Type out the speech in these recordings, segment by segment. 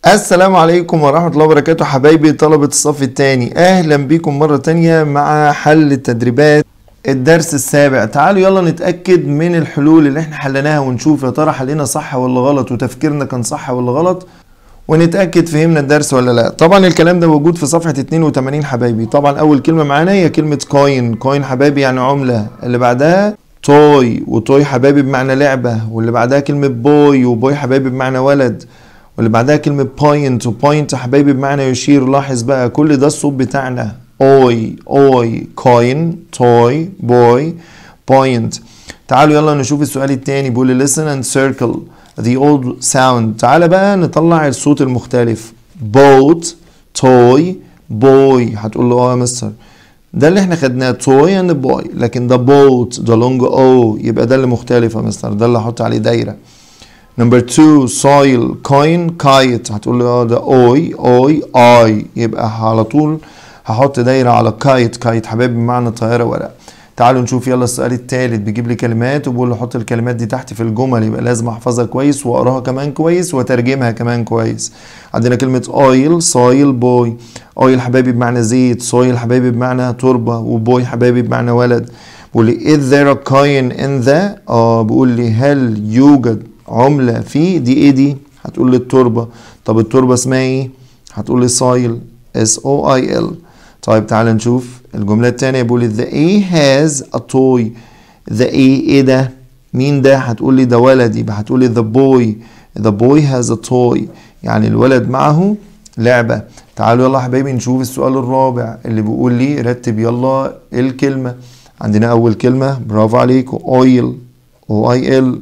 السلام عليكم ورحمة الله وبركاته حبايبي طلبة الصف الثاني أهلا بكم مرة تانية مع حل التدريبات الدرس السابع تعالوا يلا نتأكد من الحلول اللي احنا حلناها ونشوف يا ترى حلنا صح ولا غلط وتفكيرنا كان صح ولا غلط ونتأكد فهمنا الدرس ولا لا طبعا الكلام ده موجود في صفحة 82 حبايبي طبعا أول كلمة معانا هي كلمة كوين كوين حبايبي يعني عملة اللي بعدها توي وتوي حبايبي بمعنى لعبة واللي بعدها كلمة بوي وبوي حبايبي بمعنى ولد واللي بعدها كلمة بوينت وبوينت حبايبي بمعنى يشير لاحظ بقى كل ده الصوت بتاعنا اوي اوي كوين توي بوي بوينت تعالوا يلا نشوف السؤال التاني بيقول لي listen and circle the old sound تعالى بقى نطلع الصوت المختلف boat toy boy هتقول له اه يا مستر ده اللي احنا خدناه توي اند بوي لكن ده بوت ده لونج او يبقى ده اللي مختلف يا مستر ده اللي هحط عليه دايره نمبر 2 soil coin kite هتقول لي اه ده اوي اوي اي يبقى على طول هحط دايره على كايت كايت حبايبي بمعنى طياره ورق تعالوا نشوف يلا السؤال الثالث بيجيب لي كلمات وبقول له حط الكلمات دي تحت في الجمل يبقى لازم احفظها كويس واقراها كمان كويس واترجمها كمان كويس عندنا كلمة اويل سويل بوي اويل حبايبي بمعنى زيت سويل حبايبي بمعنى تربة وبوي حبايبي بمعنى ولد بيقول لي is there a coin in the اه بيقول لي هل يوجد عملة في دي ايه دي هتقول لي التربة طب التربة اسمها ايه هتقول لي soil S O I L طيب تعال نشوف الجملة التانية بيقول لي the A has a toy the A ايه ده مين ده هتقول لي ده ولد يبقى هتقول لي the boy the boy has a toy يعني الولد معه لعبة تعالوا يلا يا حبايبي نشوف السؤال الرابع اللي بيقول لي رتب يلا الكلمة عندنا أول كلمة برافو عليكم oil O I L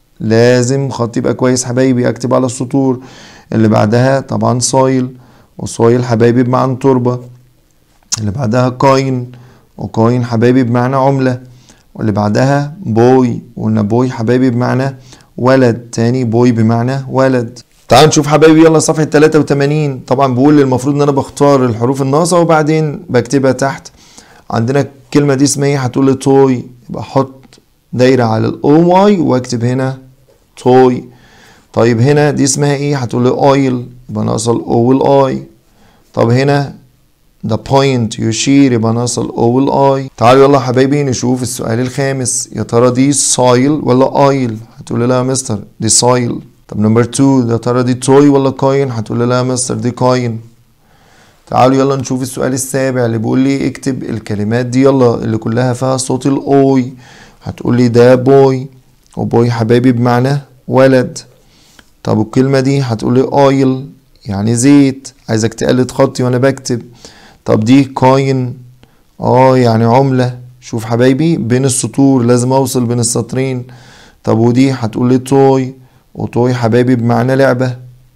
لازم خط يبقى كويس حبايبي اكتب على السطور اللي بعدها طبعا سويل وسويل حبايبي بمعنى تربة اللي بعدها كوين وكوين حبايبي بمعنى عملة واللي بعدها بوي وقلنا بوي حبايبي بمعنى ولد تاني بوي بمعنى ولد تعالوا نشوف حبايبي يلا صفحة 83 طبعا بقول المفروض ان انا بختار الحروف الناقصة وبعدين بكتبها تحت عندنا الكلمة دي اسمها ايه هتقول لي توي يبقى احط دايرة على الاو واي واكتب هنا توي طيب هنا دي اسمها ايه هتقول لي اويل يبقى ناقصة الاو والاي طب هنا ده بوينت يشير يبقى ناقصة الاو والاي تعالوا يلا يا حبايبي نشوف السؤال الخامس يا ترى دي سايل ولا اويل هتقول لي لا يا مستر دي سايل طب نمبر 2 يا ترى دي توي ولا كوين هتقول لي لا يا مستر دي كوين تعالوا يلا نشوف السؤال السابع اللي بيقول لي اكتب الكلمات دي يلا اللي كلها فيها صوت الاوي هتقول لي ده بوي وبوي حبايبي بمعنى ولد طب الكلمة دي هتقول لي اويل يعني زيت عايزك تقلد خطي وانا بكتب طب دي كوين اه يعني عملة شوف حبايبي بين السطور لازم اوصل بين السطرين طب ودي هتقول لي توي وتوي حبايبي بمعنى لعبة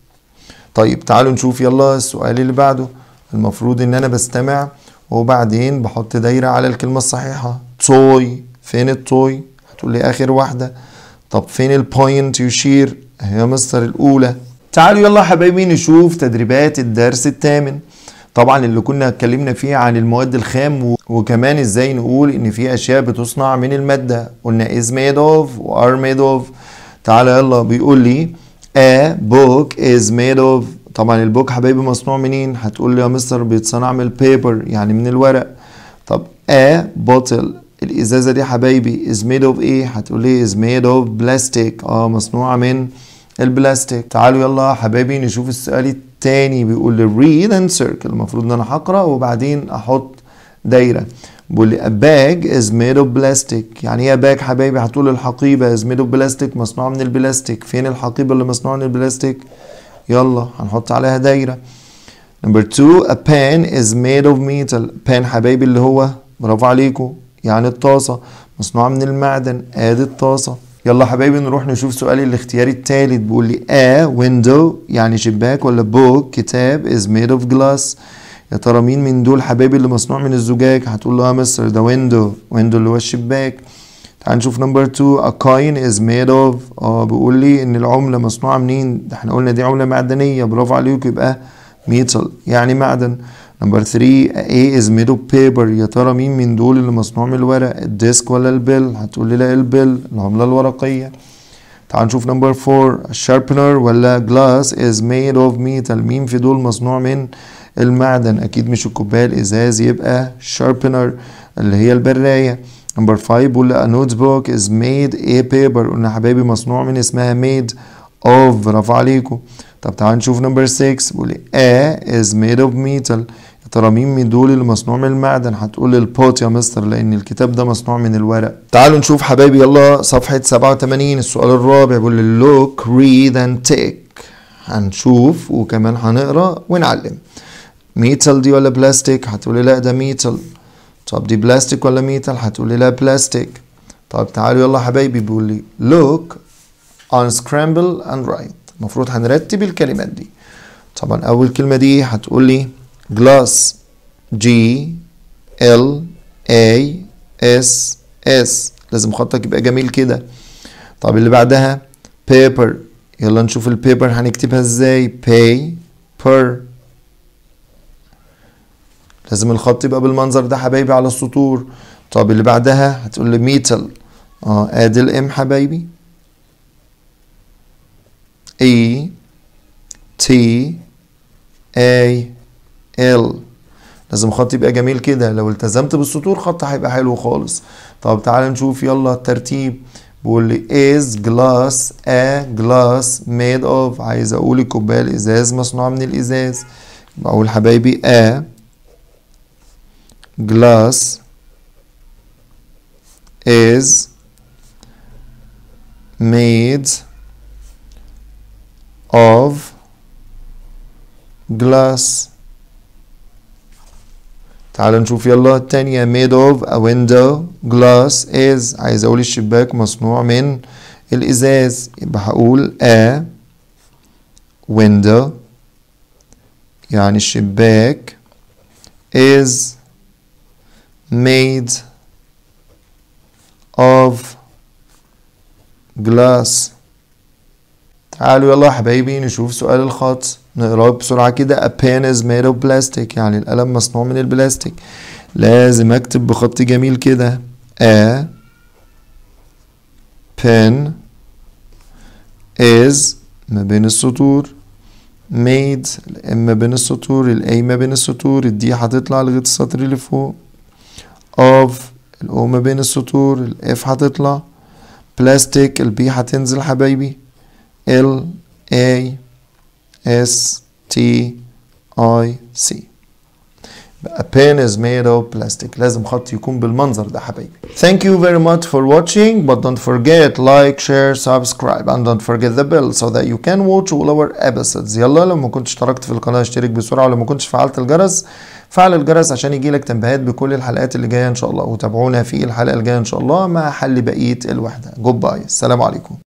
طيب تعالوا نشوف يلا السؤال اللي بعده المفروض ان انا بستمع وبعدين بحط دايرة على الكلمة الصحيحة توي فين التوي هتقول لي اخر واحدة طب فين البوينت يشير هي مستر الاولى تعالوا يلا يا حبايبي نشوف تدريبات الدرس الثامن طبعا اللي كنا اتكلمنا فيه عن المواد الخام وكمان ازاي نقول ان في اشياء بتصنع من المادة قلنا is made of و are made of تعالى يلا بيقول لي a book is made of طبعا البوك حبايبي مصنوع منين هتقول لي يا مستر بيتصنع من البيبر يعني من الورق طب a bottle الازازه دي حبايبي is made of ايه هتقول لي is made of plastic اه مصنوعه من البلاستيك تعالوا يلا يا حبايبي نشوف السؤال التاني بيقول لي read and circle المفروض ان انا هقرا وبعدين احط دايره بيقول لي a bag is made of plastic يعني ايه باج حبايبي هتقول الحقيبه is made of plastic مصنوعه من البلاستيك فين الحقيبه اللي مصنوعه من البلاستيك يلا هنحط عليها دايره نمبر 2 a pan is made of metal pan حبايبي اللي هو برافو عليكم يعني الطاسه مصنوعه من المعدن ادي الطاسه يلا حبايبي نروح نشوف سؤال الاختياري التالت بيقول لي a window يعني شباك ولا book كتاب is made of glass يا ترى مين من دول حبايبي اللي مصنوع من الزجاج هتقول له يا مستر ده ويندو ويندو اللي هو الشباك تعال نشوف نمبر 2 a coin is made of اه بيقول لي ان العمله مصنوعه منين ده احنا قلنا دي عمله معدنيه برافو عليكم يبقى metal يعني معدن نمبر 3 A is made of paper يا ترى مين من دول اللي مصنوع من الورق الديسك ولا البل هتقول لي لا البل العملة الورقية تعال نشوف نمبر 4 sharpener ولا glass is made of metal مين في دول مصنوع من المعدن اكيد مش الكوبايه الازاز يبقى sharpener اللي هي البرايه نمبر 5 بيقول a notebook is made a paper قلنا حبايبي مصنوع من اسمها made of برافو عليكم طب تعال نشوف نمبر 6 بيقول a is made of metal يا ترى مين من دول اللي مصنوع من المعدن هتقول لي البوت يا مستر لان الكتاب ده مصنوع من الورق تعالوا نشوف حبايبي يلا صفحة 87 السؤال الرابع بيقول لي look read and take هنشوف وكمان هنقرا ونعلم ميتال دي ولا بلاستيك هتقولي لا ده ميتال طب دي بلاستيك ولا ميتال هتقولي لا بلاستيك طب تعالوا يلا حبايبي بيقول لي look unscramble and write المفروض هنرتب الكلمات دي طبعا اول كلمة دي هتقول لي glass G L A S S لازم خطك يبقى جميل كده طب اللي بعدها paper يلا نشوف البيبر هنكتبها ازاي paper لازم الخط يبقى بالمنظر ده حبايبي على السطور طب اللي بعدها هتقول لي ميتال اه ادي الام حبايبي E T A L لازم خط يبقى جميل كده لو التزمت بالسطور خط هيبقى حلو خالص طب تعال نشوف يلا الترتيب بيقول لي is glass a glass made of عايز اقول الكوبايه الازاز مصنوعه من الازاز بقول حبايبي a glass is made of glass تعال نشوف يلا التانية made of a window glass is عايز اقول الشباك مصنوع من الازاز يبقى هقول a window يعني الشباك is made of glass تعالوا يلا يا حبايبي نشوف سؤال الخط نقراه بسرعة كده a pen is made of plastic يعني القلم مصنوع من البلاستيك لازم اكتب بخط جميل كده a pen is ما بين السطور made الام ما بين السطور الاي ما بين السطور الدي هتطلع لغاية السطر اللي فوق of الاو ما بين السطور الاف هتطلع بلاستيك البي هتنزل حبايبي L A S T I C A pen is made of plastic لازم خط يكون بالمنظر ده حبايبي Thank you very much for watching but don't forget like share subscribe and don't forget the bell so that you can watch all our episodes يلا لو ما كنتش اشتركت في القناة اشترك بسرعة ولو ما كنتش فعلت الجرس فعل الجرس عشان يجيلك تنبيهات بكل الحلقات اللي جاية ان شاء الله وتابعونا في الحلقة الجاية ان شاء الله مع حل بقية الوحدة جود باي السلام عليكم